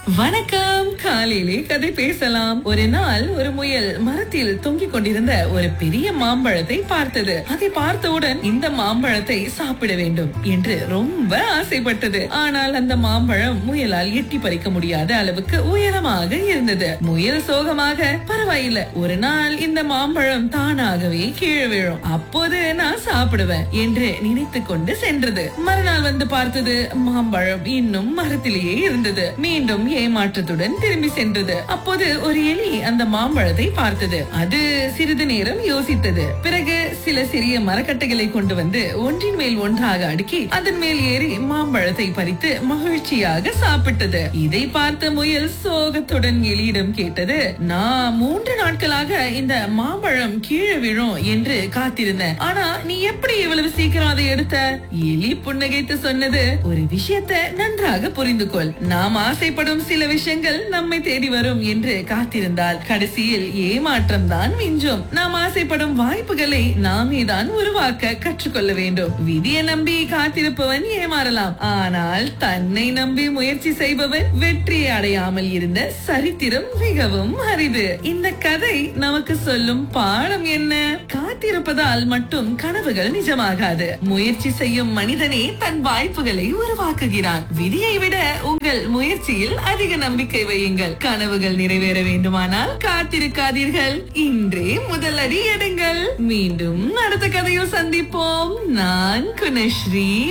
வணக்கம் காலையிலே கதை பேசலாம் ஒரு நாள் ஒரு முயல் மரத்தில் தொங்கிக் கொண்டிருந்த ஒரு பெரிய மாம்பழத்தை பார்த்தது அதை பார்த்தவுடன் இந்த மாம்பழத்தை சாப்பிட வேண்டும் என்று ரொம்ப ஆசைப்பட்டது ஆனால் அந்த மாம்பழம் முயலால் எட்டி பறிக்க முடியாத அளவுக்கு உயரமாக இருந்தது முயல் சோகமாக பரவாயில்ல ஒரு நாள் இந்த மாம்பழம் தானாகவே கீழே விழும் அப்போது நான் சாப்பிடுவேன் என்று நினைத்து கொண்டு சென்றது மறுநாள் வந்து பார்த்தது மாம்பழம் இன்னும் மரத்திலேயே இருந்தது மீண்டும் ஏமாற்றத்துடன் திரும்பி சென்றது அப்போது ஒரு எலி அந்த மாம்பழத்தை பார்த்தது அது சிறிது நேரம் யோசித்தது பிறகு சில சிறிய மரக்கட்டைகளை கொண்டு வந்து ஒன்றின் மேல் ஒன்றாக அடுக்கி அதன் மேல் ஏறி மாம்பழத்தை பறித்து மகிழ்ச்சியாக சாப்பிட்டது இதை பார்த்த முயல் சோகத்துடன் எலியிடம் கேட்டது நான் மூன்று நாட்களாக இந்த மாம்பழம் கீழே விழும் என்று காத்திருந்தேன் ஆனா நீ எப்படி இவ்வளவு சீக்கிரம் அதை எடுத்த எலி புன்னகைத்து சொன்னது ஒரு விஷயத்தை நன்றாக புரிந்து கொள் நாம் ஆசைப்படும் சில விஷயங்கள் நம்மை தேடி வரும் என்று காத்திருந்தால் கடைசியில் ஏமாற்றம் தான் மிஞ்சும் நாம் ஆசைப்படும் வாய்ப்புகளை நாமே தான் உருவாக்க கற்றுக்கொள்ள வேண்டும் விதியை நம்பி காத்திருப்பவன் ஏமாறலாம் ஆனால் தன்னை நம்பி முயற்சி செய்பவன் வெற்றியை அடையாமல் இருந்த சரித்திரம் மிகவும் அரிது இந்த கதை நமக்கு சொல்லும் பாடம் என்ன காத்திருப்பதால் மட்டும் கனவுகள் நிஜமாகாது முயற்சி செய்யும் மனிதனே தன் வாய்ப்புகளை உருவாக்குகிறான் விதியை விட உங்கள் முயற்சியில் அதிக நம்பிக்கை வையுங்கள் கனவுகள் நிறைவேற வேண்டுமானால் காத்திருக்காதீர்கள் இன்றே முதல் அடி எடுங்கள் மீண்டும் அடுத்த கதையில் சந்திப்போம் நான் குணஸ்ரீ